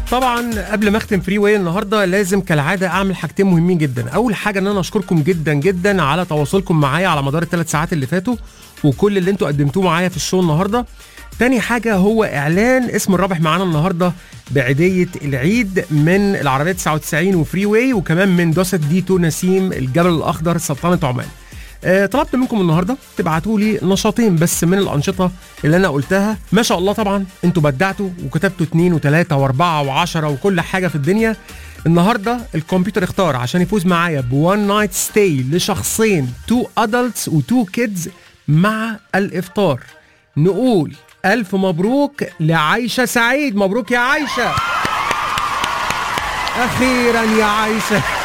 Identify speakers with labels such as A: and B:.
A: طبعا قبل ما اختم فري واي النهارده لازم كالعاده اعمل حاجتين مهمين جدا اول حاجه ان انا اشكركم جدا جدا على تواصلكم معايا على مدار الثلاث ساعات اللي فاتوا وكل اللي انتوا قدمتوه معايا في الشو النهارده تاني حاجة هو إعلان اسم الرابح معانا النهاردة بعيدية العيد من العربية 99 وفري واي وكمان من دوسة ديتو نسيم الجبل الأخضر سلطنة عمان آه، طلبت منكم النهارده تبعتوا لي نشاطين بس من الانشطه اللي انا قلتها ما شاء الله طبعا انتوا بدعتوا وكتبتوا اتنين وتلاته واربعه وعشره وكل حاجه في الدنيا النهارده الكمبيوتر اختار عشان يفوز معايا بوان نايت ستاي لشخصين تو ادلتس وتو كيدز مع الافطار نقول الف مبروك لعايشه سعيد مبروك يا عايشه اخيرا يا عايشه